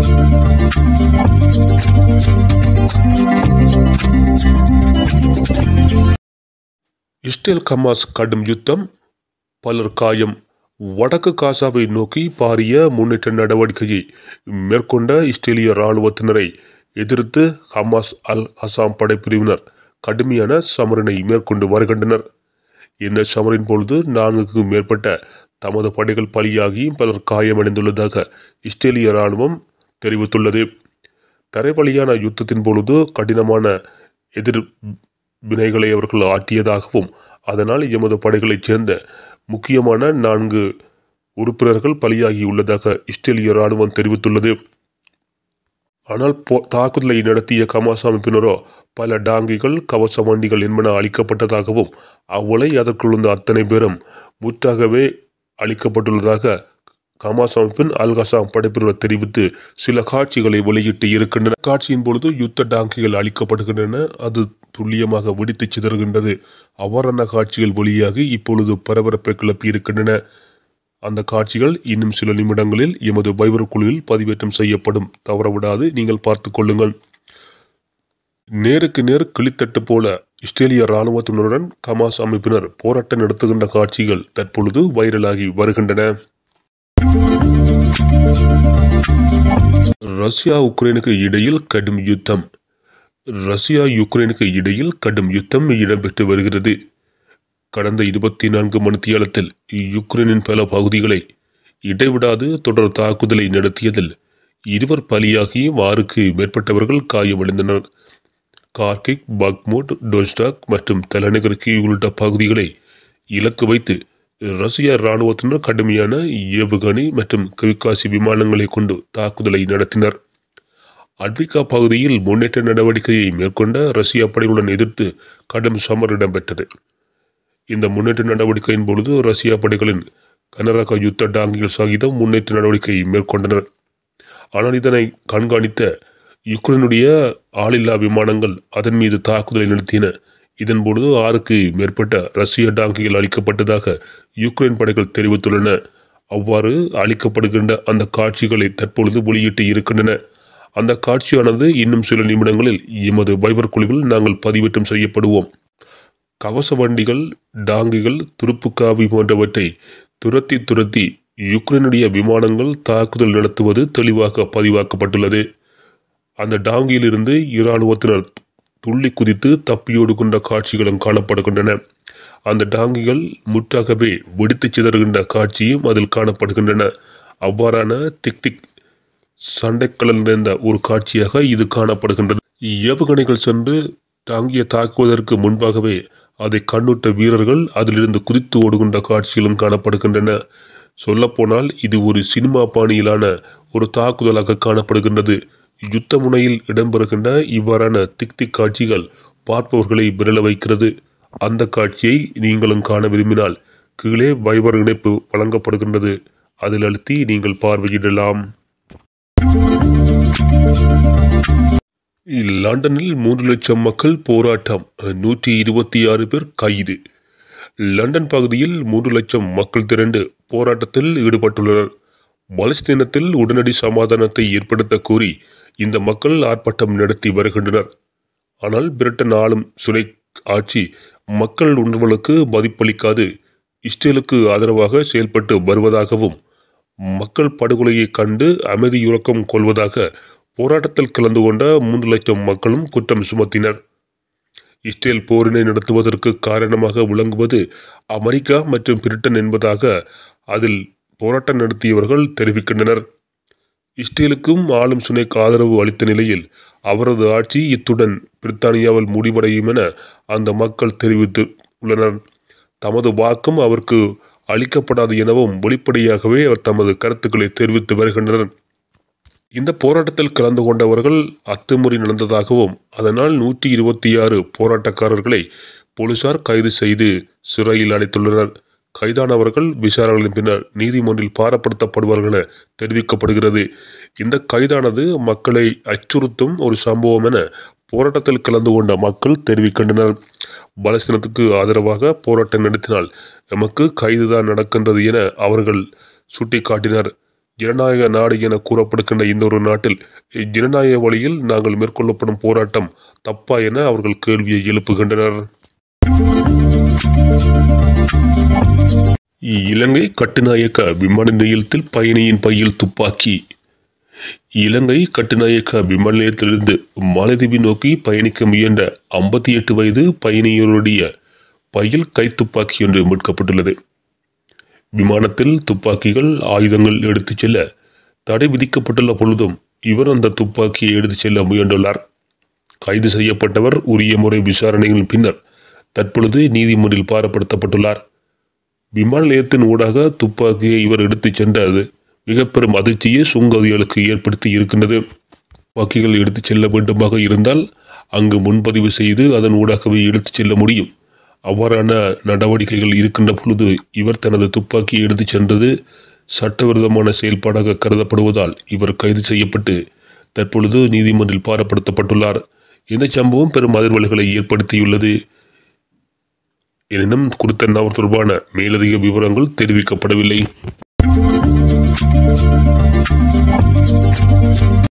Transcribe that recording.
Israel கமாஸ் கடும் யுத்தம் பலர் காயம் வடக்கு காசாவை நோக்கி பாரிய முன்னேற்ற நடவடிக்கையை மேற்கொண்ட இஸ்ரேலிய இராணுவத்தினரை எதிர்த்து ஹமாஸ் அல் அசாம் படைப்பிரிவினர் கடுமையான சமரனை மேற்கொண்டு வருகின்றனர் இந்த சமரின் பொழுது நான்குக்கும் மேற்பட்ட தமது படைகள் பலியாகி பலர் காயமடைந்துள்ளதாக இஸ்ரேலிய இராணுவம் தெரிவித்துள்ளது தரைவழியான யுத்தத்தின் பொழுது கடினமான எதிர் வினைகளை அவர்கள் ஆட்டியதாகவும் அதனால் எமது படைகளைச் சேர்ந்த முக்கியமான நான்கு உறுப்பினர்கள் பலியாகியுள்ளதாக இஸ்ரேலிய இராணுவம் தெரிவித்துள்ளது ஆனால் போ தாக்குதலை நடத்திய கமாஸ் அமைப்பினரோ பல டாங்கிகள் கவச வண்டிகள் என்பன அளிக்கப்பட்டதாகவும் அவ்வளை அதற்குள் இருந்த அத்தனை பேரும் முற்றாகவே அளிக்கப்பட்டுள்ளதாக கமாஸ் அமைப்பின் அல்கசாம் படைப்பினர் தெரிவித்து சில காட்சிகளை வெளியிட்டு இருக்கின்றன காட்சியின் பொழுது யுத்த டாங்கிகள் அளிக்கப்படுகின்றன அது துல்லியமாக வெடித்து சிதறுகின்றது அவ்வாறான காட்சிகள் வெளியாகி இப்பொழுது பரபரப்பை கிளப்பி இருக்கின்றன அந்த காட்சிகள் இன்னும் சில நிமிடங்களில் எமது பைபர் குழுவில் பதிவேற்றம் செய்யப்படும் தவறவிடாது நீங்கள் பார்த்து கொள்ளுங்கள் நேருக்கு நேர் கிளித்தட்டு போல இஸ்ரேலிய இராணுவத்தினருடன் கமாஸ் அமைப்பினர் போராட்டம் நடத்துகின்ற காட்சிகள் தற்பொழுது வைரலாகி வருகின்றன ரஷ்யா உக்ரைனுக்கு இடையில் கடும் யுத்தம் ரஷ்யா யுக்ரைனுக்கு இடையில் கடும் யுத்தம் இடம்பெற்று வருகிறது கடந்த இருபத்தி நான்கு மணித்தியாலத்தில் யுக்ரைனின் பல பகுதிகளை இடைவிடாது தொடர் தாக்குதலை நடத்தியதில் இருவர் பலியாகி ஆறுக்கு மேற்பட்டவர்கள் காயமடைந்தனர் கார்கிக் பக்மோட் டொன்ஸ்டாக் மற்றும் தலைநகர் கீ உள்ளிட்ட பகுதிகளை இலக்கு வைத்து ரஷ்ய இராணுவத்தினர் கடுமையான ஏவுகணை மற்றும் கவிகாசி விமானங்களை கொண்டு தாக்குதலை நடத்தினர் அட்விகா பகுதியில் முன்னேற்ற நடவடிக்கையை மேற்கொண்ட ரஷ்ய படைகளுடன் எதிர்த்து கடும் சமர் இடம்பெற்றது இந்த முன்னேற்ற நடவடிக்கையின் பொழுது ரஷ்யா படைகளின் கனரக யுத்த டாங்கிகள் சகிதம் முன்னேற்ற நடவடிக்கையை மேற்கொண்டனர் ஆனால் இதனை கண்காணித்த யுக்ரைனுடைய ஆளில்லா விமானங்கள் அதன் மீது தாக்குதலை நடத்தின இதன் பொழுது ஆறுக்கு மேற்பட்ட ரஷ்ய டாங்கிகள் அளிக்கப்பட்டதாக யுக்ரைன் படைகள் தெரிவித்துள்ளன அவ்வாறு அளிக்கப்படுகின்ற அந்த காட்சிகளை தற்பொழுது வெளியிட்டு இருக்கின்றன அந்த காட்சியானது இன்னும் சில நிமிடங்களில் எமது பைபர் குழுவில் நாங்கள் பதிவேற்றம் செய்யப்படுவோம் கவச வண்டிகள் டாங்கிகள் துருப்புக்காவி போன்றவற்றை துரத்தி துரத்தி யுக்ரைனுடைய விமானங்கள் தாக்குதல் நடத்துவது தெளிவாக பதிவாக்கப்பட்டுள்ளது அந்த டாங்கியிலிருந்து இராணுவத்தினர் துள்ளி குதித்து தப்பியோடு கொண்ட காட்சிகளும் காணப்படுகின்றன அந்த டாங்கிகள் முற்றாகவே வெடித்து சிதறுகின்ற காட்சியும் அதில் காணப்படுகின்றன அவ்வாறான திக் திக் சண்டைக்களம் நிறைந்த ஒரு காட்சியாக இது காணப்படுகின்றது ஏவுகணைகள் சென்று டாங்கியை தாக்குவதற்கு முன்பாகவே அதை கண்ணுட்ட வீரர்கள் அதிலிருந்து குதித்து ஓடுகின்ற காட்சிகளும் காணப்படுகின்றன சொல்லப்போனால் இது ஒரு சினிமா பாணியிலான ஒரு தாக்குதலாக காணப்படுகின்றது யுத்த முனையில் இடம்பெறுகின்ற இவ்வாறான திக் திக் காட்சிகள் பார்ப்பவர்களை விரல வைக்கிறது அந்த காட்சியை நீங்களும் காண விரும்பினால் கீழே வைபர் இணைப்பு வழங்கப்படுகின்றது அதில் அழுத்தி நீங்கள் பார்வையிடலாம் லண்டனில் மூன்று லட்சம் மக்கள் போராட்டம் நூற்றி இருபத்தி ஆறு பேர் கைது லண்டன் பகுதியில் மூன்று லட்சம் மக்கள் திரண்டு போராட்டத்தில் ஈடுபட்டுள்ளனர் பலஸ்தீனத்தில் உடனடி சமாதானத்தை ஏற்படுத்த கோரி இந்த மக்கள் ஆர்ப்பாட்டம் நடத்தி வருகின்றனர் ஆனால் பிரிட்டன் ஆளும் சுனை ஆட்சி மக்கள் உணர்வுகளுக்கு மதிப்பளிக்காது இஸ்ரேலுக்கு ஆதரவாக செயல்பட்டு வருவதாகவும் மக்கள் படுகொலையை கண்டு அமைதியுறக்கம் கொள்வதாக போராட்டத்தில் கலந்து கொண்ட மூன்று லட்சம் மக்களும் குற்றம் சுமத்தினர் இஸ்ரேல் போரினை நடத்துவதற்கு காரணமாக விளங்குவது அமெரிக்கா மற்றும் பிரிட்டன் என்பதாக அதில் போராட்டம் நடத்தியவர்கள் தெரிவிக்கின்றனர் இஸ்ரேலுக்கும் ஆளும் சுனைக்கு ஆதரவு அளித்த நிலையில் அவரது ஆட்சி இத்துடன் பிரித்தானியாவில் முடிவடையும் என அந்த மக்கள் தெரிவித்து உள்ளனர் தமது வாக்கும் அவருக்கு அளிக்கப்படாது எனவும் வெளிப்படையாகவே அவர் தமது கருத்துக்களை தெரிவித்து வருகின்றனர் இந்த போராட்டத்தில் கலந்து கொண்டவர்கள் அத்துமுறை நடந்ததாகவும் அதனால் நூற்றி இருபத்தி ஆறு போராட்டக்காரர்களை போலீசார் கைது செய்து சிறையில் அடைத்துள்ளனர் கைதானவர்கள் விசாரணைகளின் பின்னர் நீதிமன்றில் பாரப்படுத்தப்படுவார்கள் என தெரிவிக்கப்படுகிறது இந்த கைதானது மக்களை அச்சுறுத்தும் ஒரு சம்பவம் என போராட்டத்தில் கலந்து கொண்ட மக்கள் தெரிவிக்கின்றனர் பலஸ்தீனத்துக்கு ஆதரவாக போராட்டம் நடத்தினால் எமக்கு கைதுதான் நடக்கின்றது என அவர்கள் சுட்டிக்காட்டினர் ஜனநாயக நாடு என கூறப்படுகின்ற இந்த ஒரு நாட்டில் ஜனநாயக வழியில் நாங்கள் மேற்கொள்ளப்படும் போராட்டம் தப்பா என அவர்கள் கேள்வியை எழுப்புகின்றனர் இலங்கை கட்டுநாயக்க விமான நிலையத்தில் பயணியின் பையில் துப்பாக்கி இலங்கை கட்டுநாயக்க விமான நிலையத்திலிருந்து மாலத்தீவை நோக்கி பயணிக்க முயன்ற ஐம்பத்தி எட்டு வயது பயணியருடைய பையில் கைத்துப்பாக்கி ஒன்று மீட்கப்பட்டுள்ளது விமானத்தில் துப்பாக்கிகள் ஆயுதங்கள் எடுத்துச் செல்ல தடை விதிக்கப்பட்டுள்ள பொழுதும் இவர் அந்த துப்பாக்கியை எடுத்துச் செல்ல முயன்றுள்ளார் கைது செய்யப்பட்டவர் உரிய முறை விசாரணைகளின் பின்னர் தற்பொழுது நீதிமன்றில் பாரப்படுத்தப்பட்டுள்ளார் விமான நிலையத்தின் ஊடாக துப்பாக்கியை இவர் எடுத்துச் சென்றது மிக பெரும் அதிர்ச்சியை சுங்கதிகளுக்கு ஏற்படுத்தி இருக்கின்றது துப்பாக்கிகள் எடுத்துச் செல்ல வேண்டுமாக இருந்தால் அங்கு முன்பதிவு செய்து அதன் ஊடாகவே எடுத்துச் செல்ல முடியும் அவ்வாறான நடவடிக்கைகள் இருக்கின்ற பொழுது இவர் தனது துப்பாக்கியை எடுத்துச் சென்றது சட்டவிரோதமான செயல்பாடாக கருதப்படுவதால் இவர் கைது செய்யப்பட்டு தற்பொழுது நீதிமன்றில் பாரப்படுத்தப்பட்டுள்ளார் இந்த சம்பவம் பெரும் அதிர்வலைகளை ஏற்படுத்தியுள்ளது எனினும் குறித்த நபர் தொடர்பான மேலதிக விவரங்கள் தெரிவிக்கப்படவில்லை